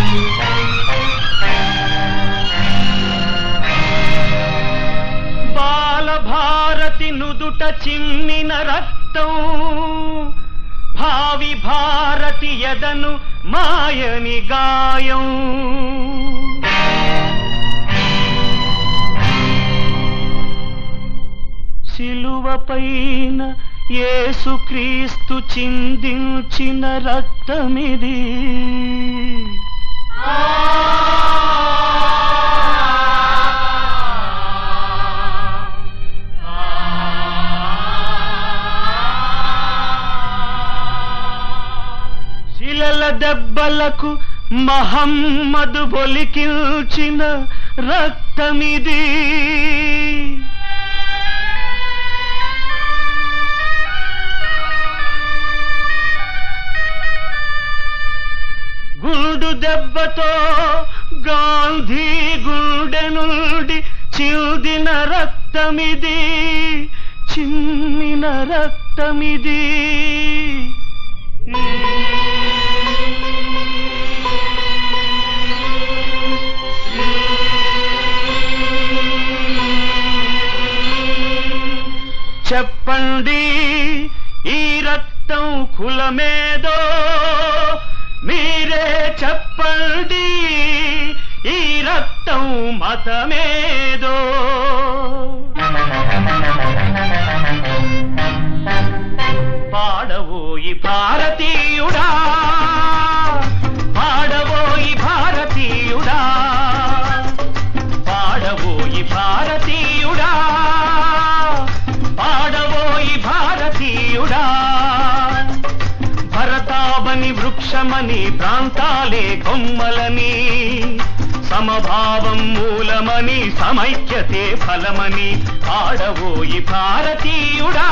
బాలభారతి నుదుట చిమ్మిన రక్తం భావి భారతి ఎదను మాయని గాయం శిలువ పైన యేసుక్రీస్తు చిందించిన రక్తమిది శిలల దెబ్బలకు మహమ్మదు బొలికిల్చిన రక్తమిది గుండు దెబ్బతో గాంధీ గుండె నుండి చిల్దిన రక్తమిది చిమ్మిన రక్తమిది చెప్పండి ఈ రక్తం కులమేదో మీరే చెప్పండి ఈ రక్తం మతమేదో పాడవోయి భారతీయుడా పాడవోయి భారతీయుడా పాడవోయి భారతీయుడా పాడవోయి భారతీయుడా భరతావని వృక్షమని ప్రాంతాలే కొమ్మలని సమభావం మూలమని సమైక్యతే ఫలమని పాడవోయి భారతీయుడా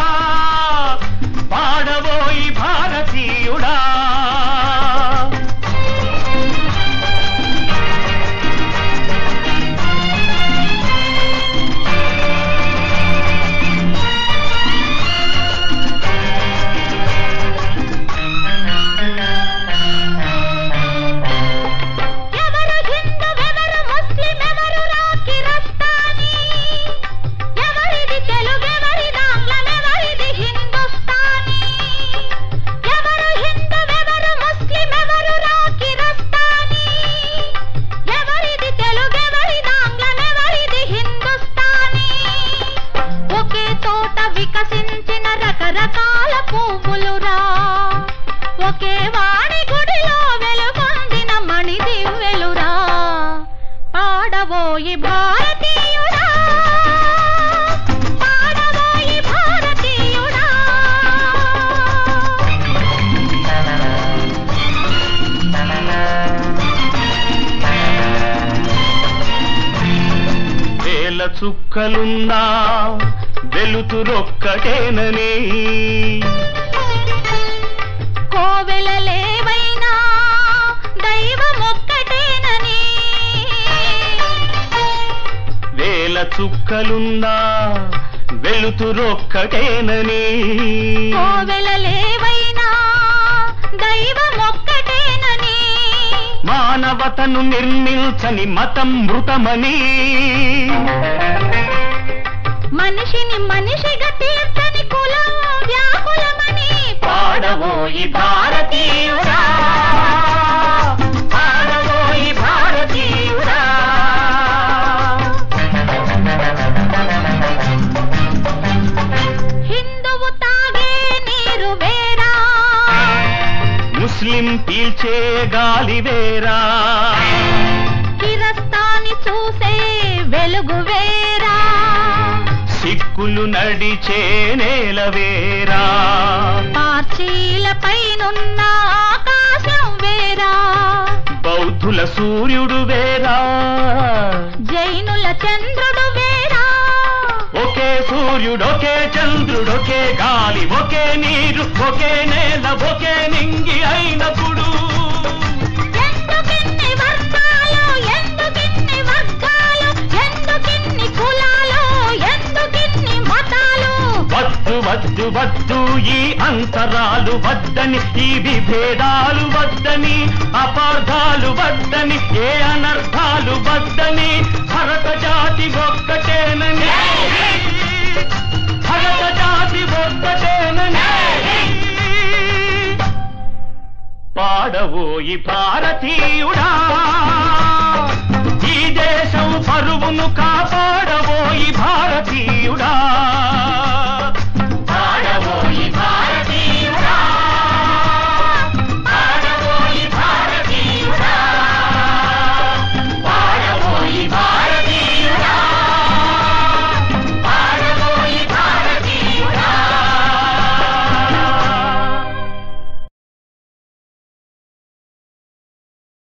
పాడవోయి భారతీయుడా ఎవరు హిందూ ఎవరు ముస్లిం ఎవరు రాకిరస్తాని ఎవరిది తెలుగు ఎవరిది ఆంగ్లం ఎవరిది హిందుస్థానీ ఎవరు హిందూ ఎవరు ముస్లిం ఎవరు రాకిరస్తాని ఎవరిది తెలుగు ఎవరిది ఆంగ్లం ఎవరిది హిందుస్థానీ ఒకే తోట వికసించిన రకరకాల పువ్వులురా ఒకే వాడి గుడిలో వెలుగొందిన మణి దివ్వెలురా పాడబోయి భారతీయుడా పాడబోయి భారతీయుడా వేల చుక్కలున్నా వెలుతురొక్కటేనని కోవెలలేవైనా దైవమొక్కటేనని వేల చుక్కలున్నా వెలుతురొక్కటేనని కోవెలలేవైనా దైవమొక్కటేనని మానవతను నిర్మించని మతం మృతమని మనిషిని మనిషిగా తీర్చని కులం వ్యాకులమని పాడవోయి భారతీయుడా పాడవోయి భారతీయుడా హిందువు తాగే నీరు వేరా ముస్లిం పీల్చే గాలి వేరా కిరస్తాని చూసే వెలుగు వేరా సిక్కులు నడిచే నేల వేరా పార్చీల పైనున్న ఆకాశం వేరా బౌద్ధుల సూర్యుడు వేరా జైనుల చంద్రుడు వేరా ఒకే సూర్యుడు ఒకే చంద్రుడు ఒకే గాలి ఒకే నీరు ఒకే నేల ఒకే నింగి అయినప్పుడు ఎందుకిన్ని వర్గాలు ఎందుకిన్ని వర్గాలు ఎందుకిన్ని కులాలు ఎందుకిన్ని మతాలు వద్దు వద్దు వద్దు ఈ అంతరాలు వద్దని ఈ విభేదాలు వద్దని వద్దని అపార్థాలు వద్దని ఏ అనర్థాలు వద్దని భరత జాతి ఒక్కటేనని భరత జాతి ఒక్కటేనని పాడవోయి భారతీయుడా ఈ దేశం పరువును కాపాడవోయి భారత